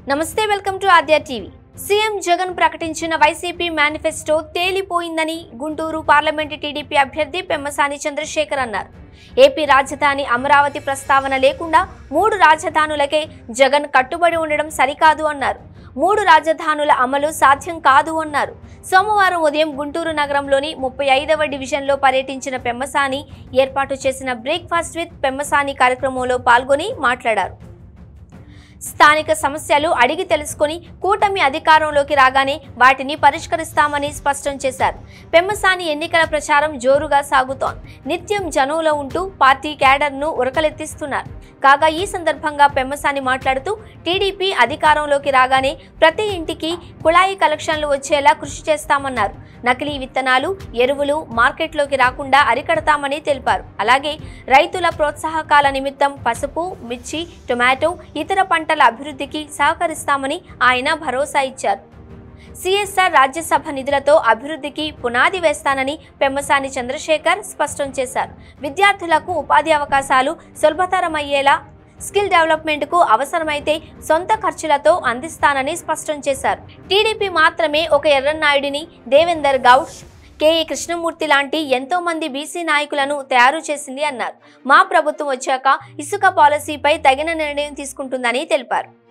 నమస్తే welcome to Aadya TV CM Jagan ప్రకటించిన YCP manifesto తేలిపోయిందని గుంటూరు పార్లమెంటు టీడీపీ అభ్యర్థి పెమ్మసాని చంద్రశేఖర్ అన్నారు ఏపీ రాజధాని అమరావతి ప్రస్తావన లేకుండా మూడు రాజధానులకే జగన్ కట్టుబడి ఉండడం సరికాదు అన్నారు మూడు రాజధానుల అమలు సాధ్యం కాదు అన్నారు సోమవారం ఉదయం గుంటూరు నగరంలోని ముప్పై ఐదవ డివిజన్లో పర్యటించిన పెమ్మసాని ఏర్పాటు చేసిన బ్రేక్ఫాస్ట్ విత్ పెమ్మసాని కార్యక్రమంలో పాల్గొని మాట్లాడారు స్థానిక సమస్యలు అడిగి తెలుసుకొని కూటమి అధికారంలోకి రాగానే వాటిని పరిష్కరిస్తామని స్పష్టం చేశారు పెమ్మసాని ఎన్నికల ప్రచారం జోరుగా సాగుతోంది నిత్యం జనంలో ఉంటూ పార్టీ క్యాడర్ను ఉరకలెత్తిస్తున్నారు కాగా ఈ సందర్భంగా పెమ్మసాని మాట్లాడుతూ టీడీపీ అధికారంలోకి రాగానే ప్రతి ఇంటికి కుళాయి కలెక్షన్లు వచ్చేలా కృషి చేస్తామన్నారు నకిలీ విత్తనాలు ఎరువులు మార్కెట్లోకి రాకుండా అరికడతామని తెలిపారు అలాగే రైతుల ప్రోత్సాహకాల నిమిత్తం పసుపు మిర్చి టొమాటో ఇతర పంటల అభివృద్ధికి సహకరిస్తామని ఆయన భరోసా ఇచ్చారు సిఎస్ఆర్ రాజ్యసభ నిధులతో అభివృద్ధికి పునాది వేస్తానని పెమ్మసాని చంద్రశేఖర్ స్పష్టం చేశారు విద్యార్థులకు ఉపాధి అవకాశాలు సులభతరమయ్యేలా స్కిల్ డెవలప్మెంట్కు అవసరమైతే సొంత ఖర్చులతో అందిస్తానని స్పష్టం చేశారు టీడీపీ మాత్రమే ఒక ఎర్రన్నాయుడిని దేవేందర్ గౌడ్ కేఈ కృష్ణమూర్తి లాంటి ఎంతో మంది బీసీ నాయకులను తయారు చేసింది అన్నారు మా ప్రభుత్వం వచ్చాక ఇసుక పాలసీపై తగిన నిర్ణయం తీసుకుంటుందని తెలిపారు